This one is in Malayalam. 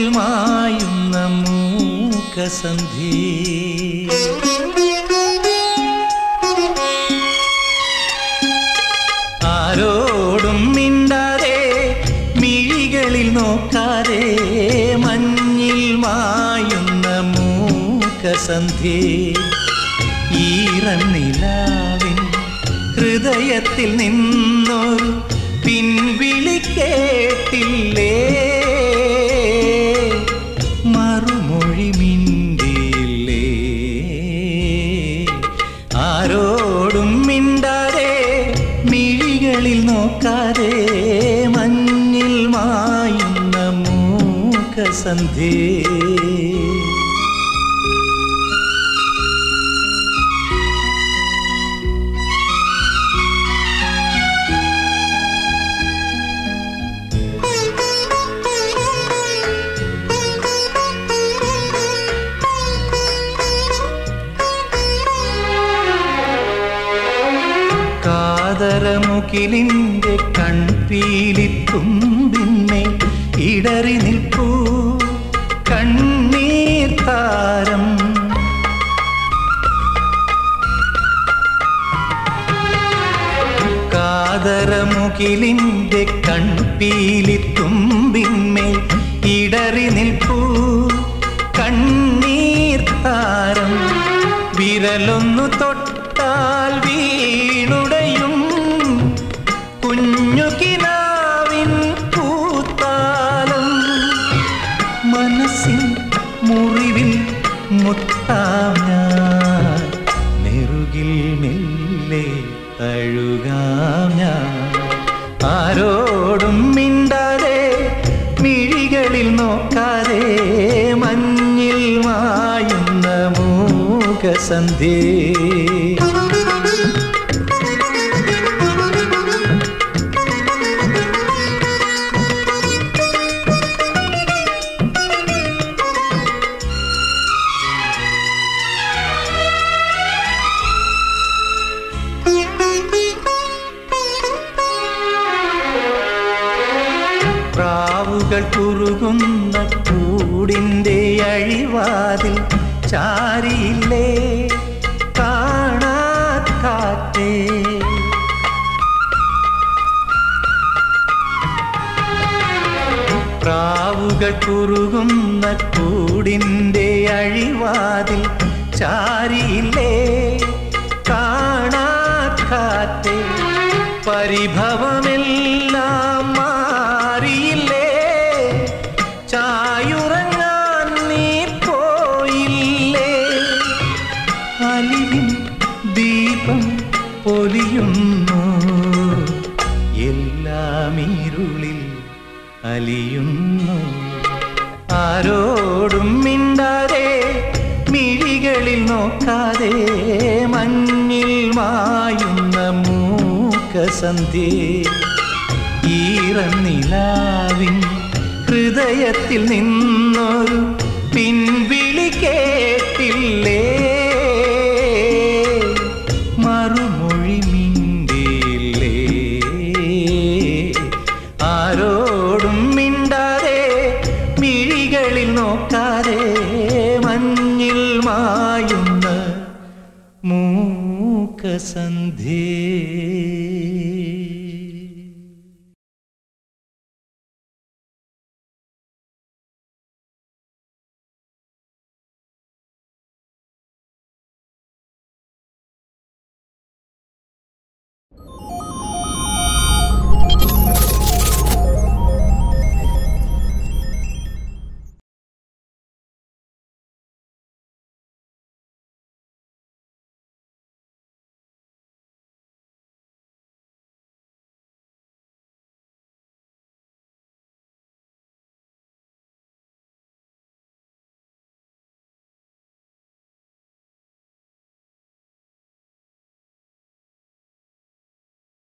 മായുന്ന മൂക്കസന്ധി ആരോടും മിണ്ടാതെ മിഴികളിൽ നോക്കാതെ മഞ്ഞിൽ മായുന്ന മൂക്കസന്ധി ഈറന്നിലാവിൻ ഹൃദയത്തിൽ നിന്നൊരു പിൻവിളി കേട്ടില്ലേ മറുമൊഴി മിണ്ടിയില്ലേ ആരോടും മിണ്ടാതെ മിഴികളിൽ നോക്കാതെ മഞ്ഞിൽ മായുന്ന മൂക്കസന്ധി കാതരമുകിലിന്റെ കൺപീലിത്തുമ്പിന്നെ ഇടറി നിൽപ്പൂ കണ്ണീർ താരം കാതരമുകിലിന്റെ കൺപീലിത്തുമ്പിന്മേൽ ഇടറി നിൽപ്പൂ കണ്ണീർ താരം വിരലൊന്നു തൊട്ടാൽ വീണുടയും കുഞ്ഞു കിനാവിൻ പൂത്താലം മനസ്സിൻ മുറിവിൽ മുത്താം ഞാൻ നെറുകിൽ മെല്ലെ തഴുകാം ഞാൻ ആരോടും മിണ്ടാതെ മിഴികളിൽ നോക്കാതെ മഞ്ഞിൽ മായുന്ന മൂകസന്ധി പ്രാവുകൾ കുറുകുന്ന കൂടിൻ്റെ അഴിവാതിൽ ചാരിയില്ലേ കാണാക്കാറ്റേ പ്രാവുകൾ കുറുകുന്ന കൂടിൻ്റെ അഴിവാതിൽ ചാരിയില്ലേ കാണാക്കാറ്റേ പരിഭവമെല്ലാം മാറിയില്ലേ ചായുറങ്ങാൻ നീ പോയില്ലേ അലിവിൻ ദീപം പൊലിയുന്നു എല്ലാം ഇരുളിൽ അലിയുന്നു ആരോടും മിണ്ടാതെ മിഴികളിൽ നോക്കാതെ മഞ്ഞിൽ മായുന്ന മൂക്കസന്ധി ഈറന്നിലാവിൻ ഹൃദയത്തിൽ നിന്നൊരു പിൻവിളി കേട്ടില്ലേ മറുമൊഴി മിണ്ടിയില്ലേ ആരോടും മിണ്ടാതെ മിഴികളിൽ നോക്കാതെ മഞ്ഞിൽ മായുന്ന മൂക്കസന്ധി